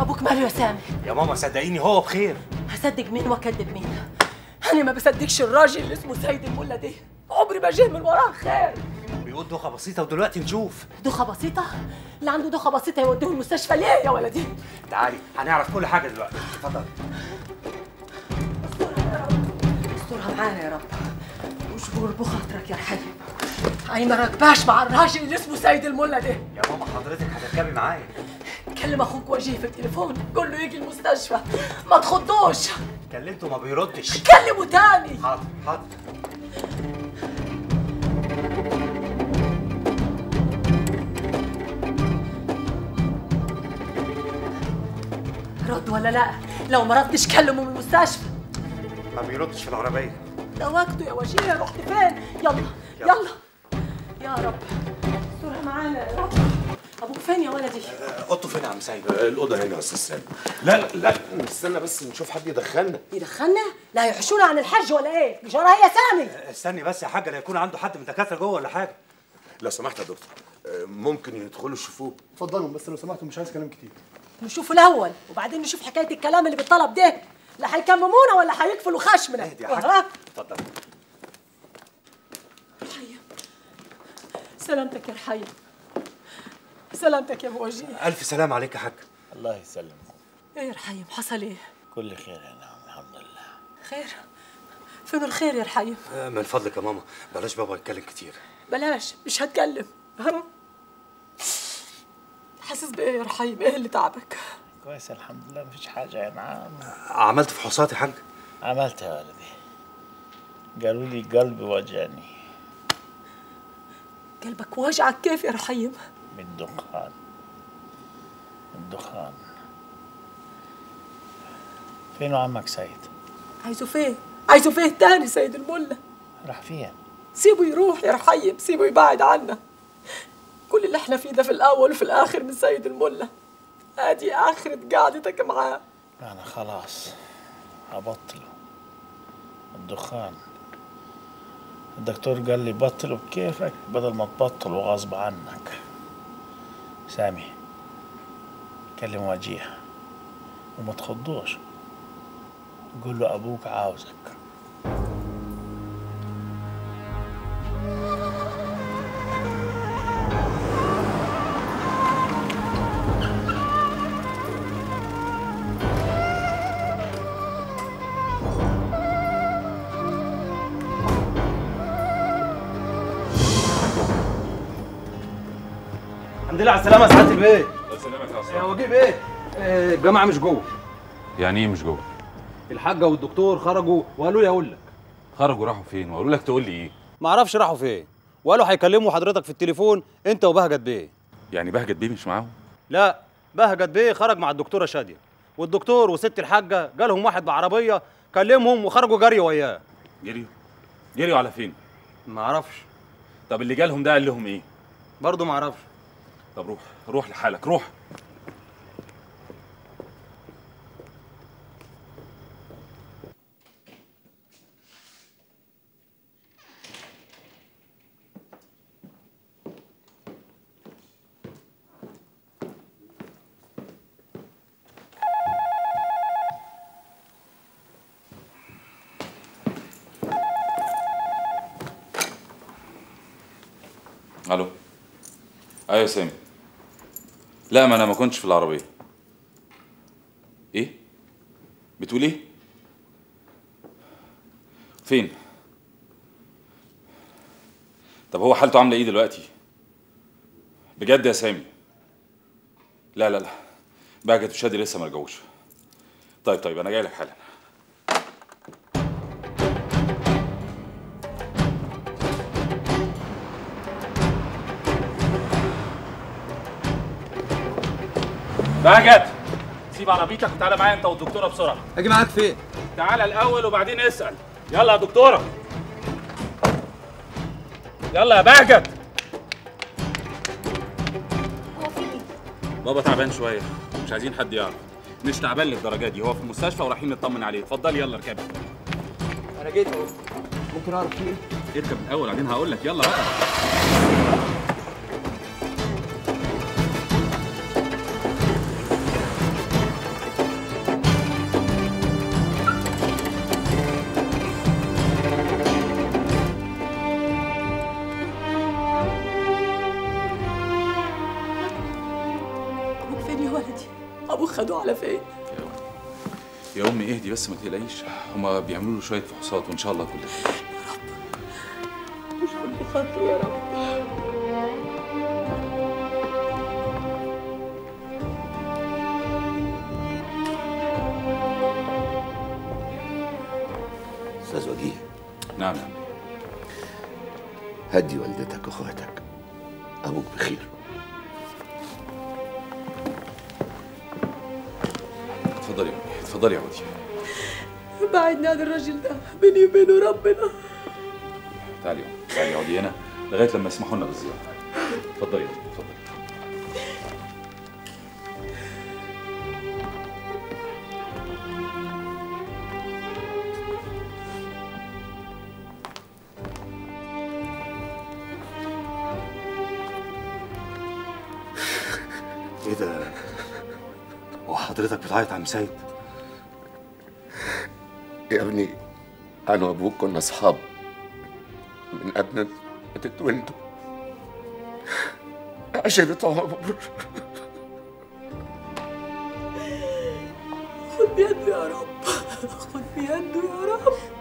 ابوك ماله يا سامي يا ماما صدقيني هو بخير هصدق مين واكذب مين انا ما بصدقش الراجل اللي اسمه سيد الملا ده عمري ما جه من وراه خير بيقول دوخه بسيطه ودلوقتي نشوف دوخه بسيطه اللي عنده دوخه بسيطه يوديه المستشفى ليه يا ولدي تعالي هنعرف كل حاجه دلوقتي اتفضل استرها معانا يا رب وجبور بخاطرك يا رحيم اي ما راكباش مع الراجل اللي اسمه سيد الملا ده يا ماما حضرتك هتركبي معايا كلم اخوك وجيه في التليفون قول له يجي المستشفى ما تخضوش كلمته ما بيردش كلمه تاني حاضر حاضر رد ولا لا لو ما ردش كلمه من المستشفى ما بيردش في العربيه ده وقته يا وجيه رحت فين يلا يلا يا رب استرها معانا يا رب ابوك فين يا ولدي اوضته فين يا عم سيد الأوضة هنا يا أستاذ سامي لا لا لا استنى بس نشوف حد يدخلنا يدخلنا لا يحشونا عن الحج ولا ايه جراها يا سامي استني بس يا حاجه لا يكون عنده حد من الدكاتره جوه ولا حاجه لو سمحت يا دكتور آه، ممكن يدخلوا يشوفوه اتفضلوا بس لو سمحتوا مش عايز كلام كتير نشوف الاول وبعدين نشوف حكايه الكلام اللي بالطلب ده لا هيكممونا ولا هيقفلوا خشمنا اهدي يا حاج وها؟ اتفضل رحيم سلامتك يا رحيم سلامتك يا ابو وجيه الف سلام عليك يا حاج الله يسلمك ايه يا رحيم حصل ايه كل خير يا نعم الحمد لله خير فين الخير يا رحيم آه، من فضلك يا ماما بلاش بابا يتكلم كتير بلاش مش هتكلم ها؟ حاسس بايه يا رحيم ايه اللي تعبك كويس الحمد لله مفيش حاجة يا نعم عملت فحوصات يا حاج عملت يا ولدي قالوا لي قلبي وجعني قلبك واجعك كيف يا رحيم من الدخان الدخان فين عمك سيد عايزه فين عايزه فين تاني سيد الملا راح فين سيبه يروح يا رحيم سيبه يبعد عنا كل اللي احنا فيه ده في الاول وفي الاخر من سيد الملا ادي اخرة قعدتك معاه انا خلاص هبطله الدخان الدكتور قال لي بطله بكيفك بدل ما تبطله غصب عنك سامي كلم وجيه وما تخضوش قول له ابوك عاوزك الحمد لله على السلامة يا سعادة البيه يا وجيب ايه؟ آه، الجماعة مش جوه يعني ايه مش جوه؟ الحاجة والدكتور خرجوا وقالوا لي اقول لك خرجوا راحوا فين؟ وقالوا لك تقول لي ايه؟ ما اعرفش راحوا فين وقالوا هيكلموا حضرتك في التليفون انت وبهجت بيه يعني بهجت بيه مش معاهم؟ لا بهجت بيه خرج مع الدكتورة شادية والدكتور وست الحاجة جالهم واحد بعربية كلمهم وخرجوا جري وياه جريوا جريوا على فين؟ ما اعرفش طب اللي جالهم ده قال لهم ايه؟ برضه ما اعرفش طب روح روح لحالك روح الو ايوه سامي لا ما انا ما كنتش في العربيه ايه بتقول ايه فين طب هو حالته عامله ايه دلوقتي بجد يا سامي لا لا لا بهجت وشادي لسه ما رجعوش طيب طيب انا جاي لك حالا بهجت سيب عربيتك وتعالى معايا انت والدكتوره بسرعه اجي معاك فين؟ تعالى الاول وبعدين اسال يلا يا دكتوره يلا يا بهجت بابا تعبان شويه مش عايزين حد يعرف مش تعبان للدرجه دي هو في المستشفى ورايحين نطمن عليه اتفضلي يلا اركبي انا جيت اهو ممكن اعرف فيه ايه؟ اركب الاول بعدين هقول لك يلا بقى يا ولدي ابوك خدوه على فين يا امي اهدي بس ما تقلقيش هما بيعملوا له شويه فحوصات وان شاء الله كل خير مش كل خطوه يا رب استاذ وجيه نعم نعم هدي والدتك واخواتك ابوك بخير اتفضلي يا امي اتفضلي يا عودي بعدني عن الراجل ده بيني وبينه ربنا تعالي يا امي تعالي اقعدي هنا لغايه لما يسمحوا لنا بالزياره اتفضلي يا امي اتفضلي ايه ده هو حضرتك بتعيط يا عم سيد يا ابني انا وابوك كنا اصحاب من قبل ما تتولدوا عشرة عمر خد بيده يا رب خد بيده يا رب